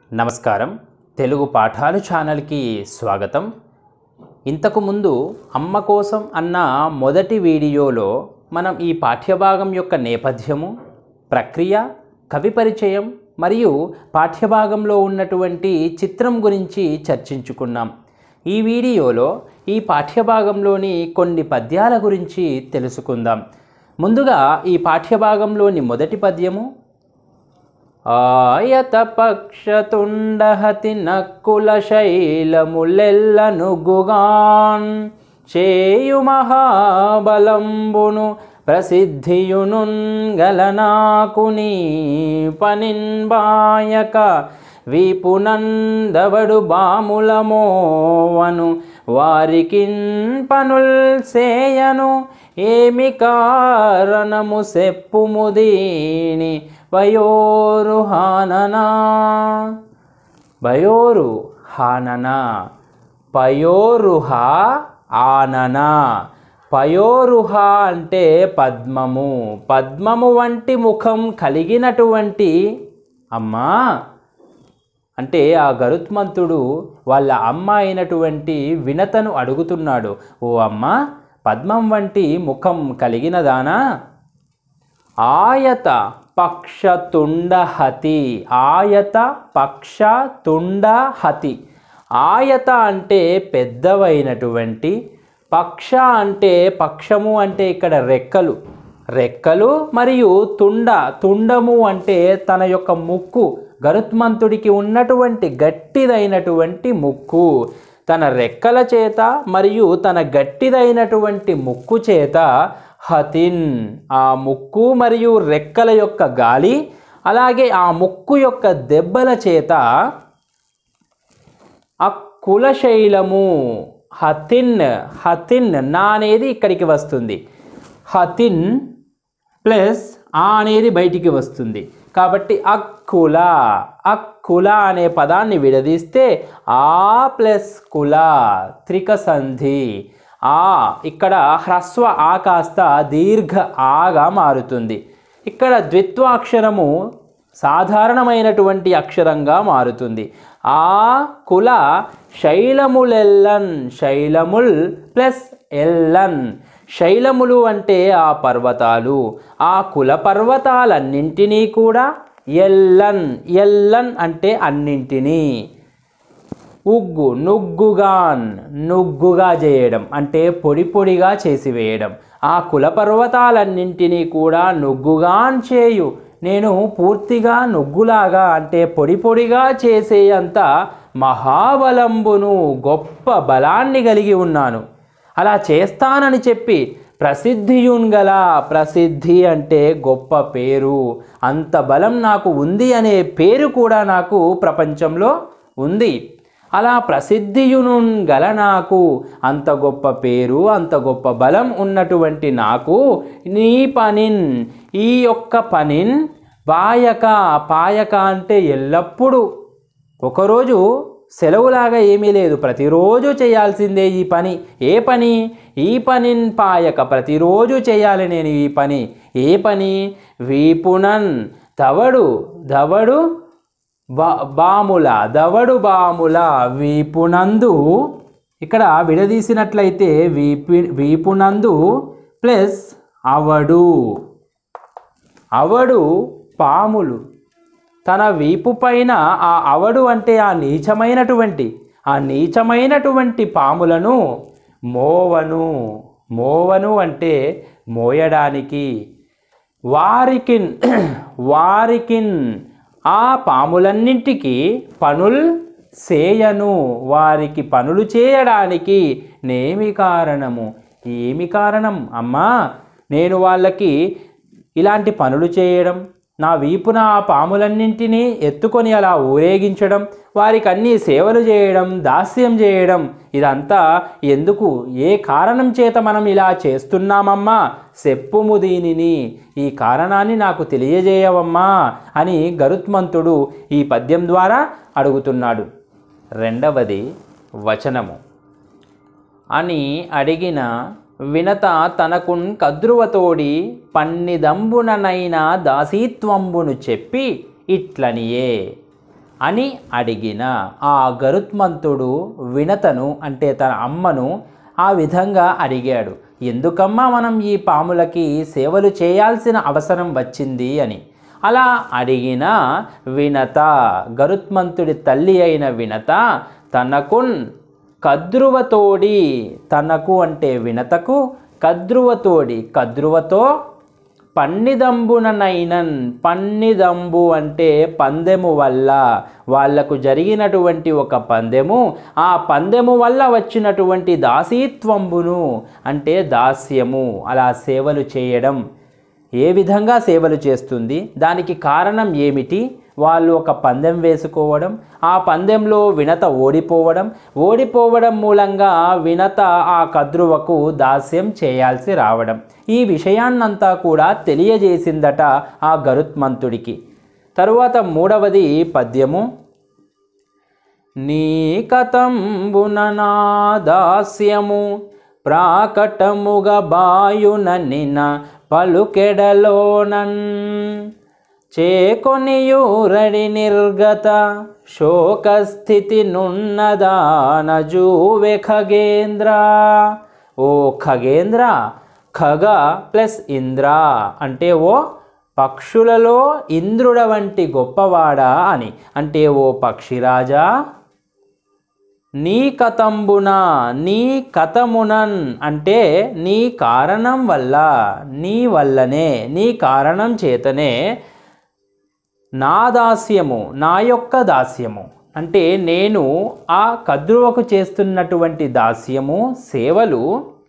నమస్కారం తెలుగు పాఠాలు ఛానల్కి స్వాగతం ఇంతకు ముందు అమ్మ కోసం అన్న మొదటి వీడియోలో మనం ఈ పాఠ్యభాగం యొక్క నేపథ్యము ప్రక్రియ కవి పరిచయం మరియు పాఠ్యభాగంలో ఉన్నటువంటి చిత్రం గురించి చర్చించుకున్నాం ఈ వీడియోలో ఈ పాఠ్యభాగంలోని కొన్ని పద్యాల గురించి తెలుసుకుందాం ముందుగా ఈ పాఠ్యభాగంలోని మొదటి పద్యము ఆయత పక్షతుండహతి నక్కుల శైలములెల్లనుగుగాన్ చేయు మహాబలంబును ప్రసిద్ధియునున్ గలనాకు నీ పనిన్బాయక వీపునందవడు బాములమోవను వారికిన్ పనుల్ సేయను ఏమి కారణము సెప్పుము దీని వయోరు హాననా వయోరు హాననా పయోరుహ ఆననా పయోరుహ అంటే పద్మము పద్మము వంటి ముఖం కలిగినటువంటి అమ్మా అంటే ఆ గరుత్మంతుడు వాళ్ళ అమ్మ అయినటువంటి వినతను అడుగుతున్నాడు ఓ అమ్మ పద్మం వంటి ముఖం కలిగినదానా ఆయత పక్ష తుండహతి ఆయత పక్ష తుండహతి ఆయత అంటే పెద్దవైనటువంటి పక్ష అంటే పక్షము అంటే ఇక్కడ రెక్కలు రెక్కలు మరియు తుండ తుండము అంటే తన యొక్క ముక్కు గరుత్మంతుడికి ఉన్నటువంటి గట్టిదైనటువంటి ముక్కు తన రెక్కల చేత మరియు తన గట్టిదైనటువంటి ముక్కు చేత హతిన్ ఆ ముక్కు మరియు రెక్కల యొక్క గాలి అలాగే ఆ ముక్కు యొక్క దెబ్బల చేత ఆ కులశైలము హతిన్ హతిన్ నా అనేది ఇక్కడికి వస్తుంది హతిన్ ప్లస్ ఆ అనేది బయటికి వస్తుంది కాబట్టి అక్కుల అక్కుల అనే పదాన్ని విడదీస్తే ఆ ప్లస్ కుల త్రిక సంధి ఆ ఇక్కడ హ్రస్వ ఆ కాస్త దీర్ఘ ఆగా మారుతుంది ఇక్కడ ద్విత్వాక్షరము సాధారణమైనటువంటి అక్షరంగా మారుతుంది ఆ కుల శైలములెల్లన్ శైలముల్ ప్లస్ ఎల్లన్ శైలములు అంటే ఆ పర్వతాలు ఆ కుల పర్వతాలన్నింటినీ కూడా ఎల్లన్ ఎల్లన్ అంటే అన్నింటినీ ఉగ్గు నుగ్గుగాన్ నుగ్గుగా చేయడం అంటే పొడి పొడిగా చేసివేయడం ఆ కుల పర్వతాలన్నింటినీ కూడా నుగ్గుగాన్ చేయు నేను పూర్తిగా నుగ్గులాగా అంటే పొడి పొడిగా చేసేంత మహాబలంబును గొప్ప బలాన్ని కలిగి ఉన్నాను అలా చేస్తానని చెప్పి ప్రసిద్ధియున్గల ప్రసిద్ధి అంటే గొప్ప పేరు అంత బలం నాకు ఉంది అనే పేరు కూడా నాకు ప్రపంచంలో ఉంది అలా ప్రసిద్ధియును గల నాకు అంత గొప్ప పేరు అంత గొప్ప బలం ఉన్నటువంటి నాకు నీ పనిన్ ఈ యొక్క పనిన్ పాయక పాయక అంటే ఎల్లప్పుడూ ఒకరోజు సెలవులాగా ఏమీ లేదు ప్రతిరోజు చేయాల్సిందే ఈ పని ఏ పని ఈ పనిన్ పాయక ప్రతిరోజు చేయాలి నేను ఈ పని ఏ పని వీపునన్ తవడు దవడు బా బాముల దవడు బాముల వీపునందు ఇక్కడ విడదీసినట్లయితే వీపి వీపునందు ప్లస్ అవడు అవడు పాములు తన వీపు పైన ఆ అవడు అంటే ఆ నీచమైనటువంటి ఆ నీచమైనటువంటి పాములను మోవను మోవను అంటే మోయడానికి వారికిన్ వారికిన్ ఆ పాములన్నింటికి పనుల్ చేయను వారికి పనులు చేయడానికి నేమి కారణము ఏమి కారణం అమ్మా నేను వాళ్ళకి ఇలాంటి పనులు చేయడం నా వీపున ఆ పాములన్నింటినీ ఎత్తుకొని అలా ఊరేగించడం వారికి అన్ని సేవలు చేయడం దాస్యం చేయడం ఇదంతా ఎందుకు ఏ కారణం చేత మనం ఇలా చేస్తున్నామమ్మా సెప్పుము దీనిని ఈ కారణాన్ని నాకు తెలియజేయవమ్మా అని గరుత్మంతుడు ఈ పద్యం ద్వారా అడుగుతున్నాడు రెండవది వచనము అని అడిగిన వినత తనకున్ కద్రువతోడి పన్నిదంబుననైన దాసీత్వంబును చెప్పి ఇట్లనియే అని అడిగిన ఆ గరుత్మంతుడు వినతను అంటే తన అమ్మను ఆ విధంగా అడిగాడు ఎందుకమ్మా మనం ఈ పాములకి సేవలు చేయాల్సిన అవసరం వచ్చింది అని అలా అడిగిన వినత గరుత్మంతుడి తల్లి అయిన వినత తనకున్ కద్రువతోడి తనకు అంటే వినతకు కద్రువతోడి కద్రువతో పన్నిదంబుననైనన్ పన్నిదంబు అంటే పందెము వల్ల వాళ్లకు జరిగినటువంటి ఒక పందెము ఆ పందెము వల్ల వచ్చినటువంటి దాసీత్వంబును అంటే దాస్యము అలా సేవలు చేయడం ఏ విధంగా సేవలు చేస్తుంది దానికి కారణం ఏమిటి వాళ్ళు ఒక పందెం వేసుకోవడం ఆ పందెంలో వినత ఓడిపోవడం ఓడిపోవడం మూలంగా వినత ఆ కద్రువకు దాస్యం చేయాల్సి రావడం ఈ విషయాన్నంతా కూడా తెలియజేసిందట ఆ గరుత్మంతుడికి తరువాత మూడవది పద్యము నీ కతంబున నా దాస్యము ప్రాకటముగా బాయుననిన పలుకెడలోనన్ చేకొనియూరడి నిర్గత శోకస్థితి నున్నదానజూవె ఖగేంద్ర ఓ ఖగేంద్ర ఖగ ప్లస్ ఇంద్ర అంటే ఓ పక్షులలో ఇంద్రుడ వంటి గొప్పవాడా అని అంటే ఓ పక్షిరాజా నీ కతంబున నీ కథమునన్ అంటే నీ కారణం వల్ల నీ వల్లనే నీ కారణం చేతనే నా దాస్యము నా యొక్క దాస్యము అంటే నేను ఆ కద్రువకు చేస్తున్నటువంటి దాస్యము సేవలు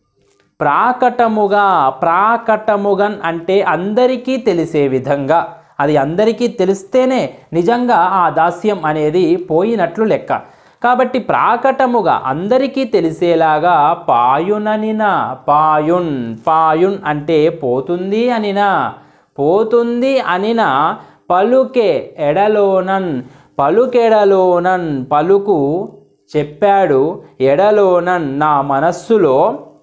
ప్రాకటముగా ప్రాకటముగన్ అంటే అందరికీ తెలిసే విధంగా అది అందరికీ తెలిస్తేనే నిజంగా ఆ దాస్యం అనేది పోయినట్లు లెక్క కాబట్టి ప్రాకటముగా అందరికీ తెలిసేలాగా పాయుననిన పాయున్ పాయున్ అంటే పోతుంది అనినా పోతుంది అనిన పలుకే ఎడలోనన్ పలుకెడలోనన్ పలుకు చెప్పాడు ఎడలోనన్ నా మనస్సులో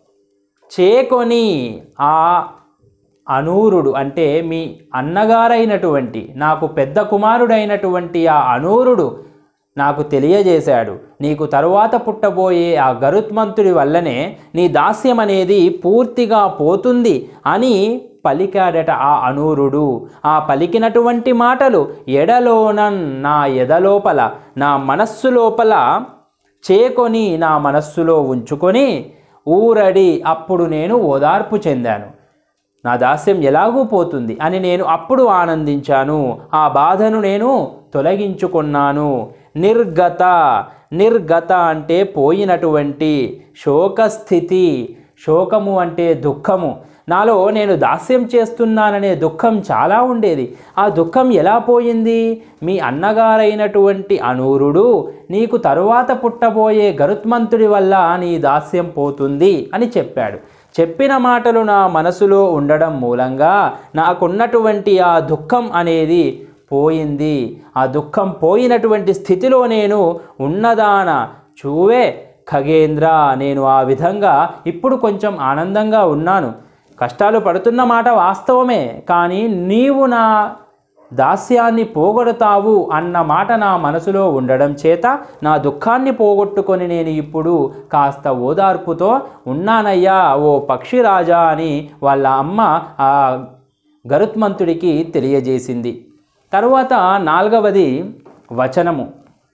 చేకొని ఆ అనూరుడు అంటే మీ అన్నగారైనటువంటి నాకు పెద్ద కుమారుడైనటువంటి ఆ అనూరుడు నాకు తెలియజేశాడు నీకు తరువాత పుట్టబోయే ఆ గరుత్మంతుడి వల్లనే నీ దాస్యం అనేది పూర్తిగా పోతుంది అని పలికాడట ఆ అనూరుడు ఆ పలికినటువంటి మాటలు ఎడలోనన్ నా ఎదలోపల నా మనస్సు లోపల చేకొని నా మనస్సులో ఉంచుకొని ఊరడి అప్పుడు నేను ఓదార్పు చెందాను నా దాస్యం ఎలాగూ పోతుంది అని నేను అప్పుడు ఆనందించాను ఆ బాధను నేను తొలగించుకున్నాను నిర్గత నిర్గత అంటే పోయినటువంటి శోకస్థితి శోకము అంటే దుఃఖము నాలో నేను దాస్యం చేస్తున్నాననే దుఃఖం చాలా ఉండేది ఆ దుఃఖం ఎలా పోయింది మీ అన్నగారైనటువంటి అనూరుడు నీకు తరువాత పుట్టబోయే గరుత్మంతుడి వల్ల నీ దాస్యం పోతుంది అని చెప్పాడు చెప్పిన మాటలు నా మనసులో ఉండడం మూలంగా నాకున్నటువంటి ఆ దుఃఖం అనేది పోయింది ఆ దుఃఖం పోయినటువంటి స్థితిలో నేను ఉన్నదాన చూవే ఖగేంద్ర నేను ఆ విధంగా ఇప్పుడు కొంచెం ఆనందంగా ఉన్నాను కష్టాలు పడుతున్న మాట వాస్తవమే కానీ నీవు నా దాస్యాన్ని పోగొడతావు అన్న మాట నా మనసులో ఉండడం చేత నా దుఃఖాన్ని పోగొట్టుకొని నేను ఇప్పుడు కాస్త ఓదార్పుతో ఉన్నానయ్యా ఓ పక్షిరాజా అని వాళ్ళ అమ్మ ఆ గరుత్మంతుడికి తెలియజేసింది తరువాత నాలుగవది వచనము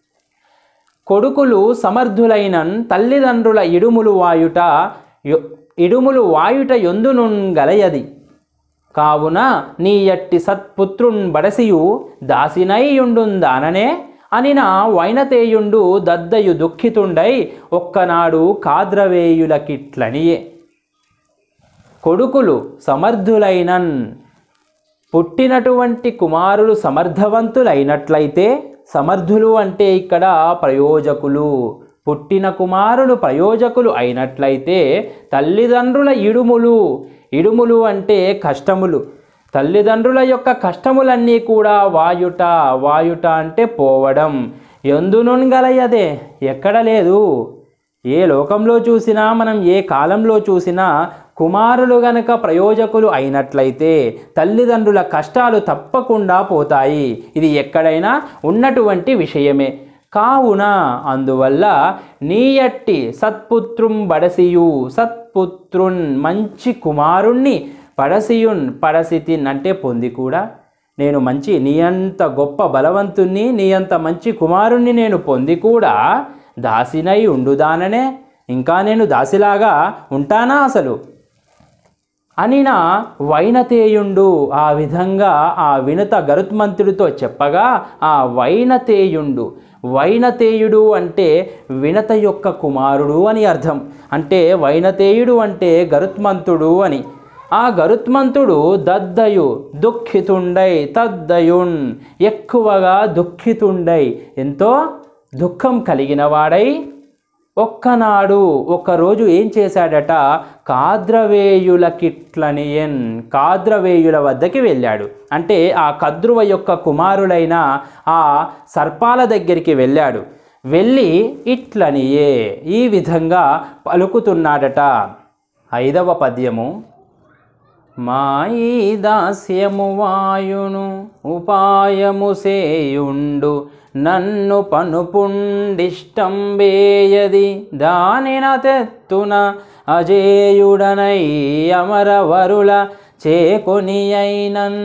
కొడుకులు సమర్థులైనన్ తల్లిదండ్రుల ఇడుములు వాయుట యొ- ఇడుములు వాయుట యొందునుంగలయది కావున నీ ఎట్టి సత్పుత్రున్ బడసియు దాసినైయుండుందాననే అనిన వైనతేయుండు దద్దయు దుఃఖితుండై ఒక్కనాడు కాద్రవేయులకిట్లనియే కొడుకులు సమర్థులైనన్ పుట్టినటువంటి కుమారులు సమర్థవంతులైనట్లయితే సమర్థులు అంటే ఇక్కడ ప్రయోజకులు పుట్టిన కుమారులు ప్రయోజకులు అయినట్లయితే తల్లిదండ్రుల ఇడుములు ఇడుములు అంటే కష్టములు తల్లిదండ్రుల యొక్క కష్టములన్నీ కూడా వాయుట వాయుట అంటే పోవడం ఎందునుగలయదే ఎక్కడ లేదు ఏ లోకంలో చూసినా మనం ఏ కాలంలో చూసినా కుమారులు గనక ప్రయోజకులు అయినట్లయితే తల్లిదండ్రుల కష్టాలు తప్పకుండా పోతాయి ఇది ఎక్కడైనా ఉన్నటువంటి విషయమే కావున అందువల్ల నీయట్టి సత్పుత్రుం బడసియు సత్పుత్రున్ మంచి కుమారుణ్ణి పడసియున్ పడసితిన్ అంటే పొంది కూడా నేను మంచి నీ అంత గొప్ప బలవంతుణ్ణి నీ అంత మంచి కుమారుణ్ణి నేను పొంది కూడా దాసినై ఉండుదాననే ఇంకా నేను దాసిలాగా ఉంటానా అసలు అనిన వైనతేయుండు ఆ విధంగా ఆ వినుత గరుత్మంతుడితో చెప్పగా ఆ వైనతేయుండు వైనతేయుడు అంటే వినత యొక్క కుమారుడు అని అర్థం అంటే వైనతేయుడు అంటే గరుత్మంతుడు అని ఆ గరుత్మంతుడు దద్దయు దుఃఖితుండై తద్దయున్ ఎక్కువగా దుఃఖితుండై ఎంతో దుఃఖం కలిగినవాడై ఒక్కనాడు ఒక్కరోజు ఏం చేశాడట కాద్రవేయుల కిట్లనియన్ కాద్రవేయుల వద్దకి వెళ్ళాడు అంటే ఆ కద్రువ యొక్క కుమారులైన ఆ సర్పాల దగ్గరికి వెళ్ళాడు వెళ్ళి ఇట్లనియే ఈ విధంగా పలుకుతున్నాడట ఐదవ పద్యము మాయి దాస్యము వాయును ఉపాయము సేయుండు నన్ను పనుపుండిష్టం వేయది దానిన తెత్తున అజేయుడనై అమరవరుల చేకొని అయినన్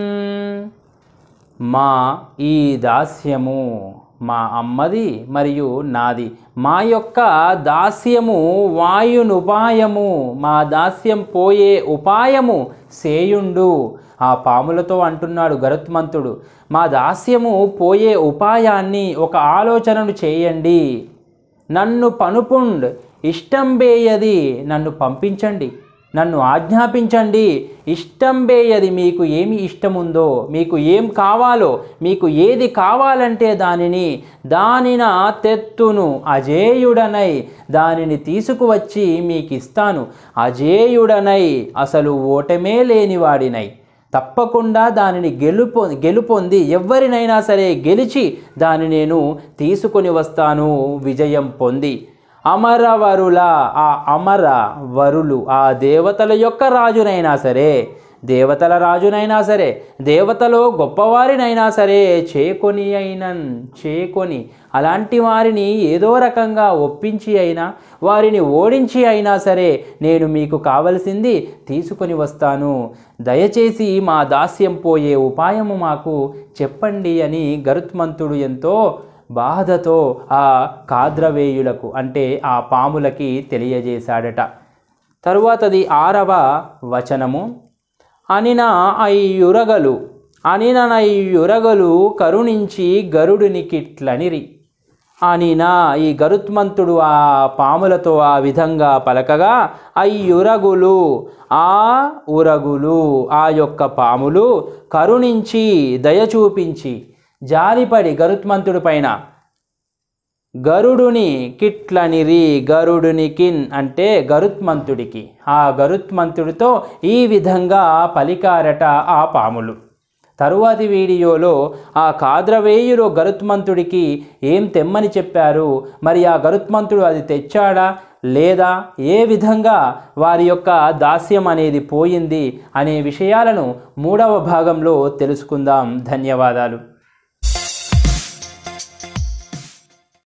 మా ఈ దాస్యము మా అమ్మది మరియు నాది మా యొక్క దాస్యము వాయునుపాయము మా దాస్యం పోయే ఉపాయము సేయుండు ఆ పాములతో అంటున్నాడు గరుత్మంతుడు మా దాస్యము పోయే ఉపాయాన్ని ఒక ఆలోచనను చేయండి నన్ను పనుపుండ్ ఇష్టం బేయది నన్ను పంపించండి నన్ను ఆజ్ఞాపించండి ఇష్టం బేయది మీకు ఏమి ఇష్టముందో మీకు ఏం కావాలో మీకు ఏది కావాలంటే దానిని దానిన తెత్తును అజేయుడనై దానిని తీసుకువచ్చి మీకు ఇస్తాను అజేయుడనై అసలు ఓటమే లేనివాడినై తప్పకుండా దానిని గెలుపొ గెలుపొంది ఎవరినైనా సరే గెలిచి దాన్ని నేను తీసుకొని వస్తాను విజయం పొంది అమరవరుల ఆ అమర వరులు ఆ దేవతల యొక్క రాజునైనా సరే దేవతల రాజునైనా సరే దేవతలో గొప్పవారినైనా సరే చేకొని అయినన్ చేకొని అలాంటి వారిని ఏదో రకంగా ఒప్పించి అయినా వారిని ఓడించి అయినా సరే నేను మీకు కావలసింది తీసుకొని వస్తాను దయచేసి మా దాస్యం పోయే ఉపాయము మాకు చెప్పండి అని గరుత్మంతుడు ఎంతో బాధతో ఆ కాద్రవేయులకు అంటే ఆ పాములకి తెలియజేశాడట తరువాతది ఆరవ వచనము అనిన అయ్యురగలు అనిననయ్యురగలు కరుణించి గరుడునికిట్లనిరి అనినా ఈ గరుత్మంతుడు ఆ పాములతో ఆ విధంగా పలకగా అయ్యురగులు ఆ ఉరగులు ఆ యొక్క పాములు కరుణించి దయ చూపించి జాలిపడి గరుత్మంతుడి పైన గరుడుని కిట్లనిరి గరుడుని కిన్ అంటే గరుత్మంతుడికి ఆ గరుత్మంతుడితో ఈ విధంగా పలికారట ఆ పాములు తరువాతి వీడియోలో ఆ కాద్రవేయులు గరుత్మంతుడికి ఏం తెమ్మని చెప్పారు మరి ఆ గరుత్మంతుడు అది తెచ్చాడా లేదా ఏ విధంగా వారి యొక్క దాస్యం అనేది పోయింది అనే విషయాలను మూడవ భాగంలో తెలుసుకుందాం ధన్యవాదాలు